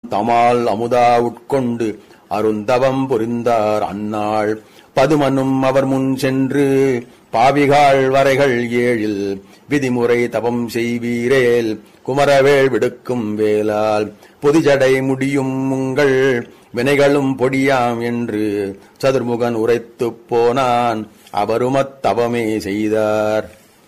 தமால் அமுதா உட்கொண்டு அருந்தவம் புரிந்தார் அந்நாள் பதுமனும் அவர் முன் சென்று பாவிகாள் வரைகள் ஏழில் விதிமுறை தவம் செய்வீரேல் குமரவேள் விடுக்கும் வேலால் பொதிஜடை முடியும் உங்கள் வினைகளும் பொடியாம் என்று சதுர்முகன் உரைத்துப் போனான் அவருமத் தவமே செய்தார்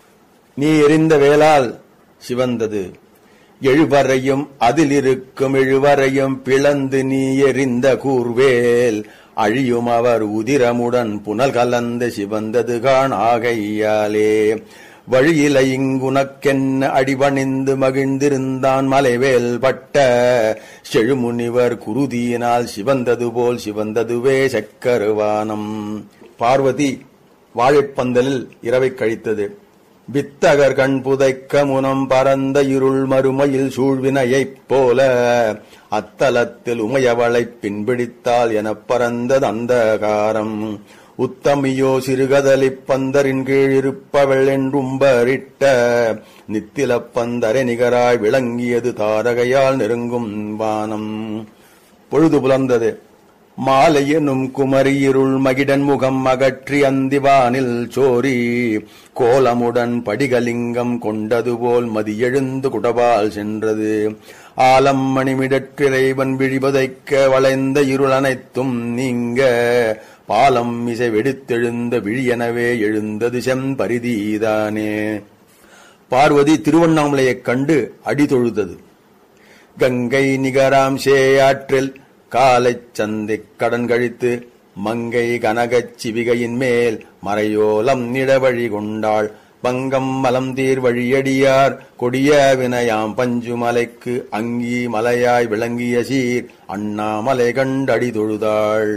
நீ எறிந்த வேளால் சிவந்தது எழுவரையும் அதிலிருக்கும் எழுவரையும் பிளந்து நீ எறிந்த கூர்வேல் அழியும் அவர் உதிரமுடன் புனல் கலந்து சிவந்தது காண் ஆகையாலே வழியில இங்குனக்கென்ன அடிபணிந்து மகிழ்ந்திருந்தான் மலைவேல் பட்ட செழுமுனிவர் குருதியினால் சிவந்தது போல் சிவந்ததுவே சக்கருவானம் பார்வதி வாழைப்பந்தலில் இரவை கழித்தது வித்தகர் கண் புதைக்க முனம் பரந்த இருள் மறுமையில் சூழ்வினையைப் போல அத்தலத்தில் உமையவளைப் பின்பிடித்தால் எனப் பறந்தது அந்தகாரம் உத்தமியோ சிறுகதலிப் பந்தரின் கீழ் இருப்பவள் என்றும்பரிட்ட நித்திலப் பந்தரை நிகராய் விளங்கியது தாரகையால் நெருங்கும் வானம் பொழுது புலர்ந்தது மாலை எனும் குமரியிருள் மகிடன் முகம் அகற்றி அந்திவானில் சோரி கோலமுடன் படிகலிங்கம் கொண்டது போல் மதியெழுந்து குடபால் சென்றது ஆலம் மணிமிடற்றிறைவன் விழிபதைக்க வளைந்த இருள் அனைத்தும் நீங்க பாலம் இசை வெடித்தெழுந்த விழியெனவே எழுந்தது செம்பரிதீதானே பார்வதி திருவண்ணாமலையைக் கண்டு அடி தொழுதது கங்கை நிகராம் சேயாற்றில் காலைச் சந்திக் கடன் கழித்து மங்கை கனகச் சிவிகையின் மேல் மறையோலம் நிடவழி கொண்டாள் பங்கம் மலம் தீர் வழியடியார் கொடிய வினயாம் பஞ்சுமலைக்கு அங்கி மலையாய் விளங்கிய சீர் அண்ணாமலை கண்டடி தொழுதாள்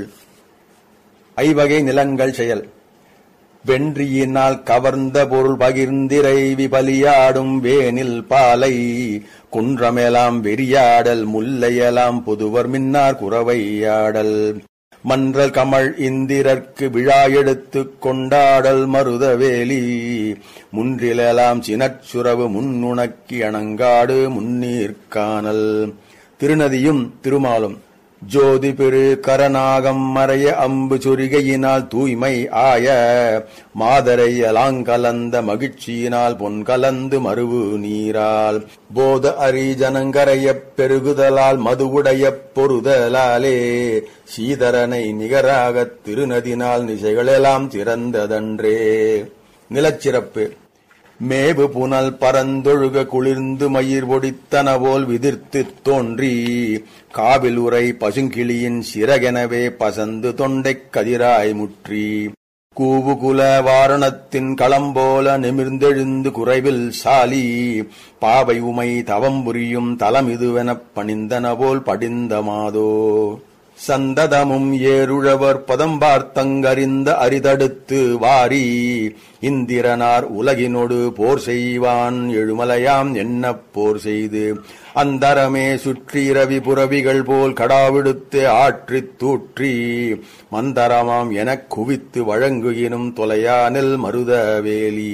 ஐவகை நிலங்கள் செயல் வென்றியினால் கவர்ந்த பொருள் பகிர்ந்திரைவி பலியாடும் வேனில் பாலை குன்றமெலாம் வெறியாடல் முல்லையலாம் புதுவர் மின்னார் குறவையாடல் மன்றல் கமழ் இந்திரர்க்கு விழா எடுத்துக் கொண்டாடல் மருதவேலி முன்றிலெலாம் சினச்சுரவு முன்னுணக்கி அணங்காடு முன்னீர்கானல் திருநதியும் திருமாலும் ஜோதி பெரு கரநாகம் மறைய அம்பு சொரிகையினால் தூய்மை ஆய மாதரை அலாங்கலந்த மகிழ்ச்சியினால் பொன் கலந்து மறுவு நீரால் போத அரி ஜனங்கரையப் பெருகுதலால் மதுவுடைய பொருதலாலே சீதரனை நிகராகத் திருநதினால் நிசைகளெல்லாம் திறந்ததன்றே நிலச்சிறப்பு மேவு புனல் பரந்தொழுக குளிர்ந்து மயிர் ஒடித்தனவோல் விதிர்த்துத் தோன்றி காவில் உரை பசுங்கிளியின் சிறகெனவே பசந்து தொண்டைக் கதிராய் முற்றி கூவுகுல வாரணத்தின் களம்போல நிமிர்ந்தெழுந்து குறைவில் சாலி பாவை உமை தவம் புரியும் தலமிதுவெனப் பணிந்தனபோல் படிந்த மாதோ சந்ததமும் ஏருழவர் பதம் பார்த்தங்கறிந்த அரிதடுத்து வாரி இந்திரனார் உலகினொடு போர் செய்வான் எழுமலையாம் என்னப் போர் செய்து அந்தரமே சுற்றி ரவி புறவிகள் போல் கடாவிடுத்து ஆற்றித் தூற்றி மந்தரமாம் எனக் குவித்து வழங்குகினும் தொலையானில் மருதவேலி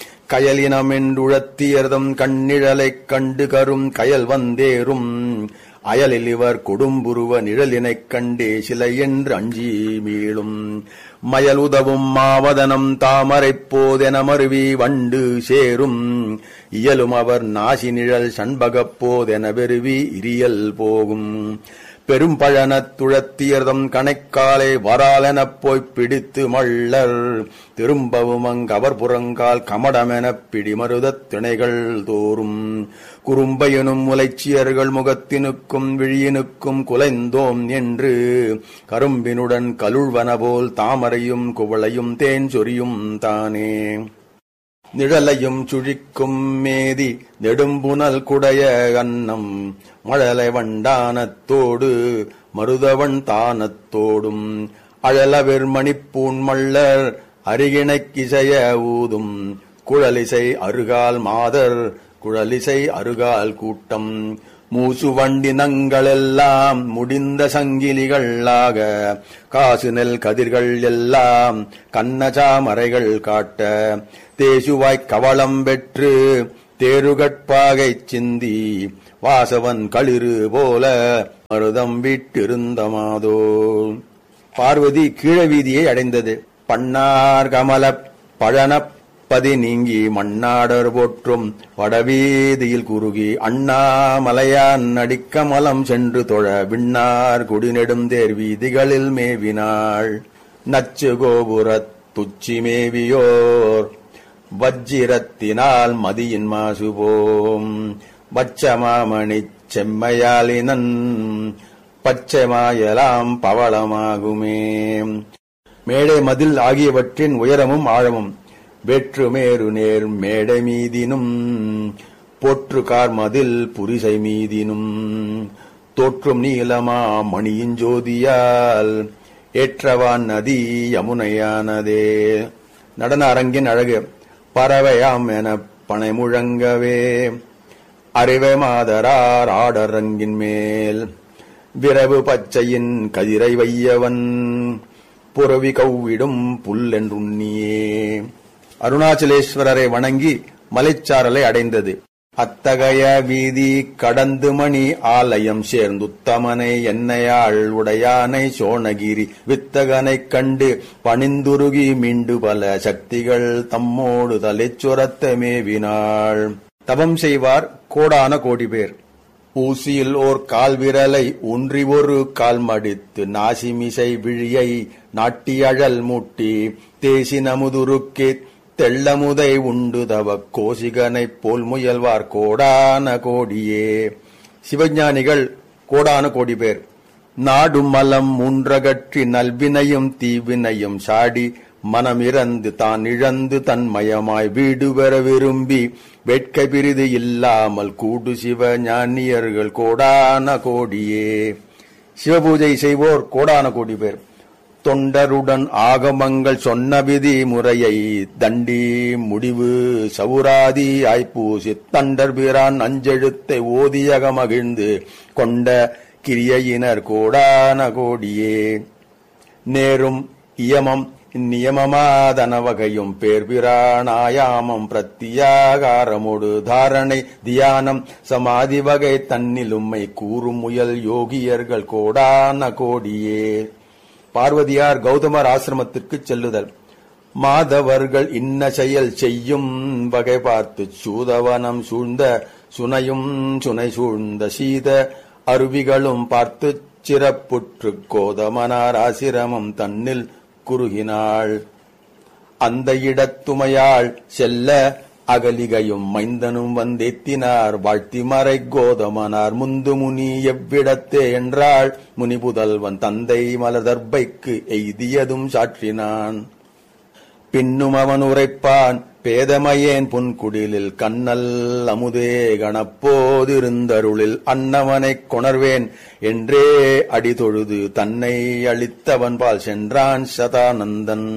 கயலினமென்றுழத்தியர்தம் கண்ணிழலைக் கண்டு கரும் கயல் வந்தேறும் அயலில் இவர் கொடும்புருவ நிழலினைக் கண்டே சிலை என்று அஞ்சி மீளும் மயல் உதவும் மாவதனம் தாமரைப் போதென மருவி வண்டு சேரும் இயலும் அவர் நாசி நிழல் சண்பகப் போதென வெறுவி இரியல் போகும் பெரும்பழனத் துழத்தியர்தம் கணைக்காலை வராலெனப் போய்ப் பிடித்து மள்ளர் திரும்பவும் அங்கவர் புறங்கால் கமடமெனப் பிடிமருதத் திணைகள் தோறும் குறும்பையனும் முலைச்சியர்கள் முகத்தினுக்கும் விழியினுக்கும் குலைந்தோம் என்று கரும்பினுடன் கலுழ்வன போல் தாமரையும் குவளையும் தேன் சொரியும் தானே நிழலையும் சுழிக்கும் மேதி நெடும்புனல் குடைய அன்னம் மழலை வண்டானத்தோடு மருதவன் தானத்தோடும் அழலவிர் மணிப்பூன் மள்ளர் அருகிணைக்கிசைய ஊதும் குழலிசை அருகால் மாதர் குழலிசை அருகால் கூட்டம் மூசு வண்டினங்களெல்லாம் முடிந்த சங்கிலிகளாக காசு நெல் கதிர்கள் எல்லாம் கண்ணசாமரைகள் காட்ட தேசுவாய்க் கவளம் பெற்று தேருகட்பாகைச் சிந்தி வாசவன் களிறு போல மருதம் விட்டிருந்த மாதோ பார்வதி கீழ வீதியை அடைந்தது பண்ணார் கமலப் பழனப் பதி நீங்கி மண்ணாடர் போற்றும் வடவீதியில் குறுகி அண்ணாமலையான் அடிக்கமலம் சென்று தொழ விண்ணார் குடிநெடுந்தேர் வீதிகளில் மேவினாள் நச்சு கோபுரத் துச்சி மேவியோர் வஜ்ஜிரத்தினால் மதியின் மாசுபோம் வச்சமாமணிச் செம்மையாலினன் பச்சைமாயலாம் பவளமாகுமே மேடை மதில் ஆகியவற்றின் உயரமும் ஆழமும் வேற்றுமேரு நேர் மேடை மீதினும் போற்று கார் மதில் புரிசை மீதினும் தோற்றும் நீலமா மணியின் ஜோதியால் ஏற்றவான் நதி யமுனையானதே நடன அரங்கின் அழகு பறவையாம் என பனை முழங்கவே அறிவை மாதரார் ஆடரங்கின் மேல் விரவு பச்சையின் கதிரை வையவன் புறவி கவ்விடும் புல்லென்றுண்ணியே அருணாச்சலேஸ்வரரை வணங்கி மலைச்சாரலை அடைந்தது அத்தகைய வீதி கடந்து மணி ஆலயம் சேர்ந்துத்தமனை என்னையாள் உடையானை சோணகிரி வித்தகனைக் கண்டு பணிந்துருகி மீண்டு பல சக்திகள் தம்மோடு தலைச்சுரத்த மேவினாள் தவம் செய்வார் கோடான கோடி பேர் ஊசியில் ஓர் கால் விரலை ஊன்றி ஒரு கால் மடித்து நாசிமிசை விழியை நாட்டியழல் மூட்டி தேசி நமுதுருக்கே தெள்ளமுதை உண்டு தவ கோசிகனைப் போல் முயல்வார் கோடான கோடியே சிவஞானிகள் கோடான கோடி பேர் நாடும் மலம் மூன்றகற்றி நல்வினையும் தீவினையும் சாடி மனமிறந்து தான் இழந்து தன்மயமாய் வீடு பெற விரும்பி வேட்கை பிரிது இல்லாமல் கூடு சிவ ஞானியர்கள் கோடான கோடியே சிவபூஜை செய்வோர் கோடான கோடி பேர் தொண்டருடன் ஆகமங்கள் சொன்ன விதி முறையை தண்டி முடிவு சவுராதி ஆய்ப்பூசி தண்டர் பிரான் அஞ்செழுத்தை ஓதியக மகிழ்ந்து கொண்ட கிரியையினர் கோடான கோடியே நேரும் இயமம் நியமமாதன வகையும் பேர்பிராணாயாமம் பிரத்தியாகாரமோடு தாரணை தியானம் சமாதி வகை தன்னிலும்மை கூறும் முயல் யோகியர்கள் கோடான கோடியே பார்வதியார் கௌதமர் ஆசிரமத்திற்கு செல்லுதல் மாதவர்கள் இன்ன செயல் செய்யும் வகை பார்த்து சூதவனம் சூழ்ந்த சுனையும் சுனை சூழ்ந்த சீத அருவிகளும் பார்த்து சிறப்புற்று கோதமனார் ஆசிரமம் தன்னில் குறுகினாள் அந்த இடத்துமையாள் செல்ல அகலிகையும் மைந்தனும் வந்தெத்தினார் வாழ்த்தி மறை கோதமனார் முந்து முனி எவ்விடத்தே என்றாள் முனி புதல்வன் தந்தை மலதர்பைக்கு எய்தியதும் சாற்றினான் பின்னும் அவன் உரைப்பான் பேதமையேன் புன்குடிலில் கண்ணல் அமுதே கணப்போதிருந்தருளில் அன்னவனைக் கொணர்வேன் என்றே அடி தொழுது தன்னை அளித்தவன் பால் சென்றான் சதானந்தன்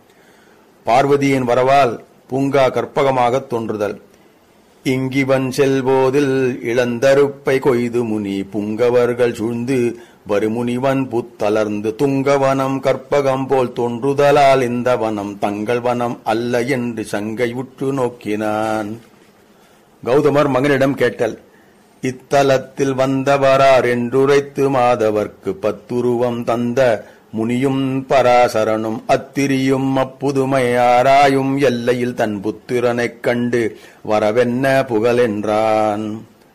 பார்வதியின் வரவால் பூங்கா கற்பகமாகத் தோன்றுதல் இங்கிவன் செல்போதில் இளந்தருப்பை கொய்து முனி புங்கவர்கள் சூழ்ந்து வருமுனிவன் புத்தலர்ந்து துங்கவனம் கற்பகம் போல் தோன்றுதலால் இந்த வனம் தங்கள் வனம் அல்ல என்று சங்கை உற்று நோக்கினான் கௌதமர் மகனிடம் கேட்டல் இத்தலத்தில் வந்தவரார் என்றுரைத்து மாதவர்க்கு பத்துருவம் தந்த முனியும் பராசரனும் அத்திரியும் அப்புதுமை ஆராயும் எல்லையில் தன் புத்திரனைக் கண்டு வரவென்ன புகழென்றான்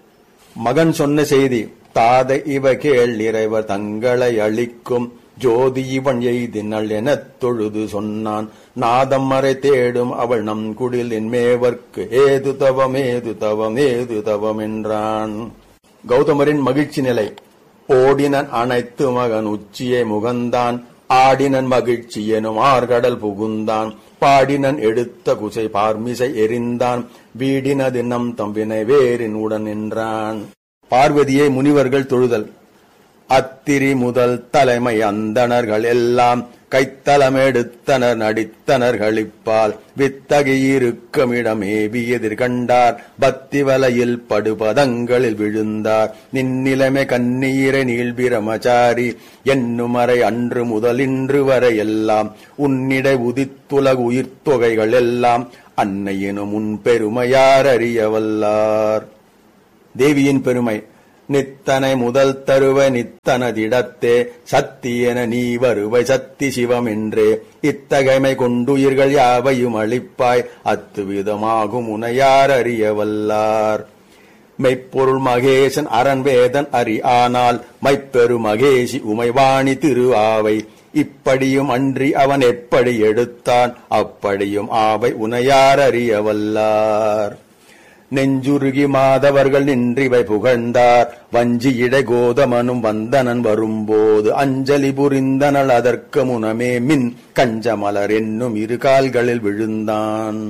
மகன் சொன்ன செய்தி தாத இவ கேள் இறைவர் தங்களை அளிக்கும் ஜோதி இவன் எய்தினள் எனத் தொழுது சொன்னான் நாதம் மறை தேடும் அவள் நம் குடில் என் மேவர்க்கு ஏது தவம் ஏது தவம் ஏது தவம் என்றான் கௌதமரின் மகிழ்ச்சி நிலை ஓடினன் அனைத்து மகன் உச்சியை முகந்தான் ஆடினன் மகிழ்ச்சி எனும் ஆர்கடல் புகுந்தான் பாடினன் எடுத்த குசை பார்மிசை எரிந்தான் வீடினது நம் தம்பினை வேறின் உடன் நின்றான் பார்வதியை முனிவர்கள் தொழுதல் அத்திரி முதல் தலைமை அந்தணர்கள் எல்லாம் கைத்தலமெடுத்தனர் நடித்தனர் களிப்பால் வித்தகையிருக்குமிடம் ஏவி எதிர்கண்டார் பக்தி வலையில் படுபதங்களில் விழுந்தார் நின்னிலைமை கண்ணீரை நீள்பிரமச்சாரி என்னுமறை அன்று முதல் இன்று வரை எல்லாம் உன்னிடை உதித்துலகு உயிர்த்தொகைகள் எல்லாம் அன்னையினும் உன் பெருமையார் அறியவல்லார் தேவியின் பெருமை நித்தனை முதல் தருவ நித்தனதிடத்தே சத்தியென நீ வருவை சத்தி சிவம் என்றே இத்தகைமை கொண்டுயிர்கள் யாவையும் அளிப்பாய் அத்துவிதமாகும் உனையார் அறிய வல்லார் மெய்ப்பொருள் மகேசன் அரண் வேதன் அறி ஆனால் மைப்பெரு மகேஷி உமைவாணி திரு ஆவை இப்படியும் அன்றி அவன் எப்படி எடுத்தான் அப்படியும் ஆவை உனையார் அறிய வல்லார் நெஞ்சுருகி மாதவர்கள் நின்றிவை புகழ்ந்தார் வஞ்சியிடை கோதமனும் வந்தனன் வரும்போது அஞ்சலி புரிந்தனள் அதற்கு முனமே மின் கஞ்சமலர் என்னும் இரு கால்களில் விழுந்தான்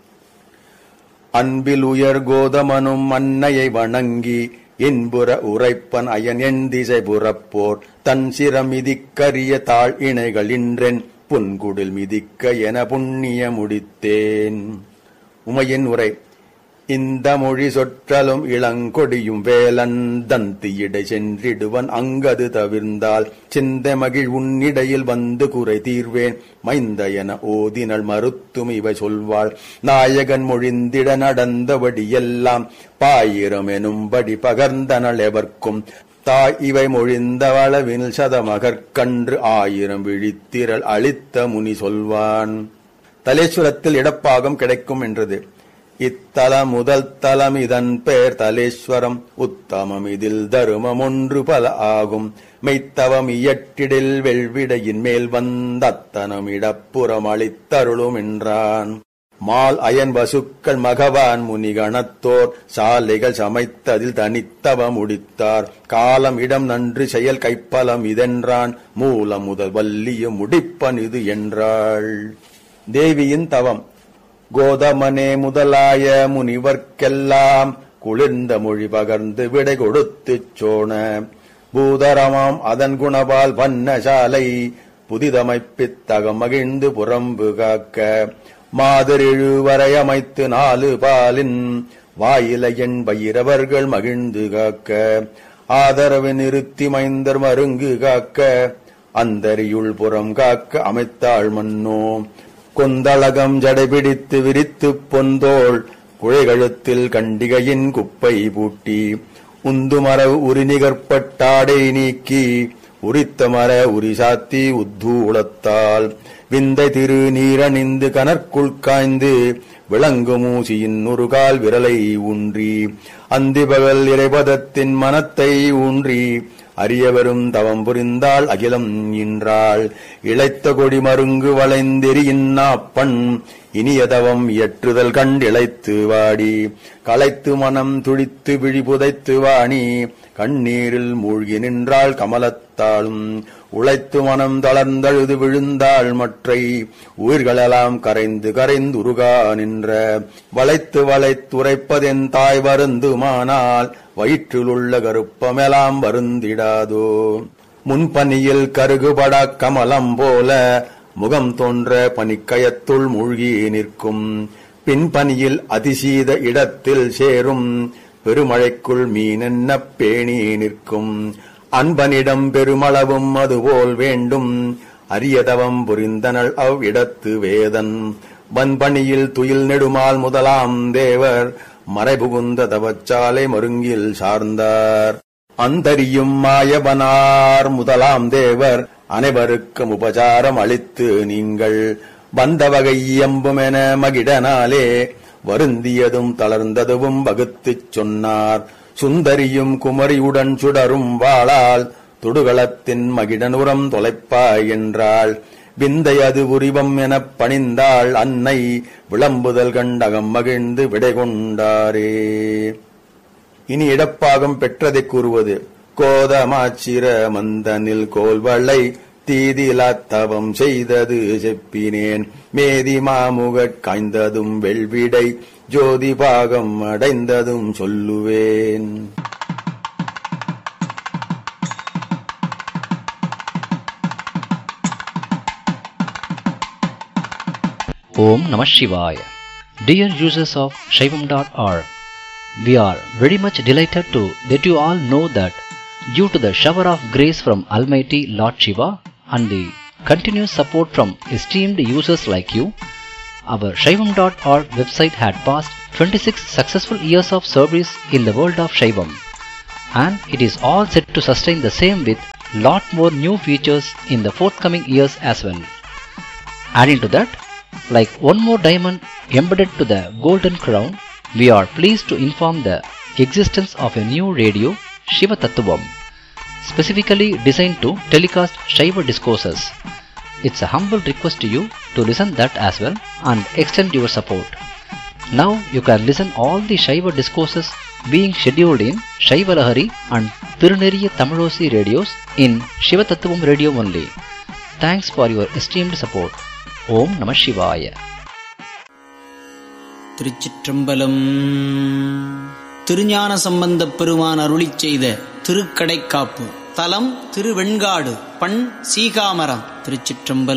அன்பில் உயர் கோதமனும் அன்னையை வணங்கி என்புற உரைப்பன் அயன் என் திசை புறப்போர் தன் சிரம் மிதிக்கரிய தாழ் இணைகள் இன்றென் புன்குடில் மிதிக்க என புண்ணிய முடித்தேன் உமையின் உரை இந்த மொழி சொற்றலும் இளங்கொடியும் வேலன் தந்தியிடை சென்றிடுவன் அங்கது தவிர்ந்தால் சிந்த மகிழ் உன்னிடையில் வந்து குறை தீர்வேன் மைந்த என ஓதினள் மறுத்தும் இவை சொல்வாள் நாயகன் மொழிந்திட நடந்தபடி எல்லாம் பாயிரம் எனும்படி பகர்ந்தனள் எவர்க்கும் தாய் இவை மொழிந்தவளவின் சதமகற்கன்று ஆயிரம் விழித்திரள் அளித்த முனி சொல்வான் தலேஸ்வரத்தில் இடப்பாகம் கிடைக்கும் என்றது இத்தலம் முதல் தலம் இதன் பெயர் தலேஸ்வரம் உத்தமம் இதில் தருமம் ஒன்று பல ஆகும் மெய்த்தவம் இயற்றிடில் வெள்விடையின் மேல் வந்தத்தனம் இடப்புறம் அளித்தருளும் என்றான் மால் அயன் வசுக்கள் மகவான் முனிகணத்தோர் சாலைகள் சமைத்ததில் தனித்தவ முடித்தார் காலம் இடம் நன்று செயல் கைப்பலம் இதென்றான் மூலம் முதல் வல்லியும் முடிப்பன் இது என்றாள் தேவியின் தவம் கோதமனே முதலாய முனிவர்க்கெல்லாம் குளிர்ந்த மொழி பகர்ந்து விடை கொடுத்துச் சோன பூதரமாம் அதன் குணபால் பன்னசாலை புதிதமைப்பித்தகம் மகிழ்ந்து புறம்பு காக்க மாதிரிழு வரை அமைத்து நாலு பாலின் வாயிலையன் பயிரவர்கள் மகிழ்ந்து காக்க ஆதரவு நிறுத்தி மைந்தர் மருங்கு காக்க அந்தரியுள் புறம் காக்க அமைத்தாள் மன்னோ கொந்தளகம் ஜடைபிடித்து விரித்துப் பொந்தோள் குழைகழுத்தில் கண்டிகையின் குப்பை பூட்டி உந்துமரவு உரிநிகர்பட்டாடை நீக்கி உரித்த மர உரிசாத்தி உத்தூளத்தால் விந்தை திரு நீரணிந்து கனற்குள் காய்ந்து விளங்கு மூசியின் ஒரு கால் விரலை ஊன்றி அந்திபகல் இறைபதத்தின் மனத்தை ஊன்றி அரியவரும் தவம் புரிந்தாள் அகிலம் இன்றாள் இழைத்த கொடி மருங்கு வளைந்தெறியின் நாப்பண் இனிய தவம் இயற்றுதல் கண்டிழைத்து வாடி களைத்து மனம் துடித்து விழி புதைத்து வாணி கண்ணீரில் மூழ்கி நின்றாள் கமலத்தாளும் உழைத்து மனம் தளர்ந்தழுது விழுந்தாள் மற்றை உயிர்களெல்லாம் கரைந்து கரைந்து உருகா நின்ற வளைத்து வளைத்துரைப்பதென் தாய் வருந்துமானால் வயிற்றிலுள்ள கருப்பமெல்லாம் வருந்திடாதோ முன்பனியில் கருகுபட கமலம் போல முகம் தோன்ற பனிக்கயத்துள் மூழ்கி நிற்கும் பின்பனியில் அதிசீத இடத்தில் சேரும் பெருமழைக்குள் மீனென்ன பேணி நிற்கும் அன்பனிடம் பெருமளவும் அதுபோல் வேண்டும் அரியதவம் புரிந்தனள் அவ்விடத்து வேதன் வன்பணியில் துயில் நெடுமால் முதலாம் தேவர் மறைபுகுந்த தவச்சாலை மருங்கில் சார்ந்தார் அந்தரியும் மாயவனார் முதலாம் தேவர் அனைவருக்கும் உபசாரம் அளித்து நீங்கள் வந்த வகை எம்புமென மகிடனாலே வருந்தியதும் தளர்ந்ததுவும் வகுத்துச் சொன்னார் சுந்தரியும் குமரியுடன் சுடரும் வாளால் துடுகளத்தின் மகிடனுரம் தொலைப்பாய் என்றாள் விந்தை அது உரிவம் எனப் பணிந்தாள் அன்னை விளம்புதல் கண்டகம் மகிழ்ந்து விடை கொண்டாரே இனி இடப்பாகம் பெற்றதைக் கூறுவது கோதமாச்சிர மந்தனில் கோல்வளை தீதிலாத்தவம் செய்தது செப்பினேன் மேதி மாமுகற் காய்ந்ததும் வெள்விடை ஜோதி பாகம் அடைந்ததும் சொல்லுவேன் Om Namah Shivaya. Dear users of Shaivam.org, we are very much delighted to that you all know that due to the shower of grace from Almighty Lord Shiva and the continuous support from esteemed users like you, Our Shaivam.org website had passed 26 successful years of service in the world of Shaivam. And it is all set to sustain the same with lot more new features in the forthcoming years as well. Adding to that, like one more diamond embedded to the golden crown, we are pleased to inform the existence of a new radio, Shiva Tattvam, specifically designed to telecast Shiva discourses. It's a humble request to you to listen that as well and extend your support. Now you can listen all the Shiva discourses being scheduled in Shiva Lahari and Tiruneriya Tamilosi radios in Shiva Tattvam radio only. Thanks for your esteemed support. Om Namah Shivaya. திருச்சிற்றம்பலம் திருஞான சம்பந்தப் பெருமான் அருளிச் செய்த திருக்கடைக்காப்பு தலம் திருவெண்காடு பண் சீகாமரம் திருச்சிற்றம்பலம்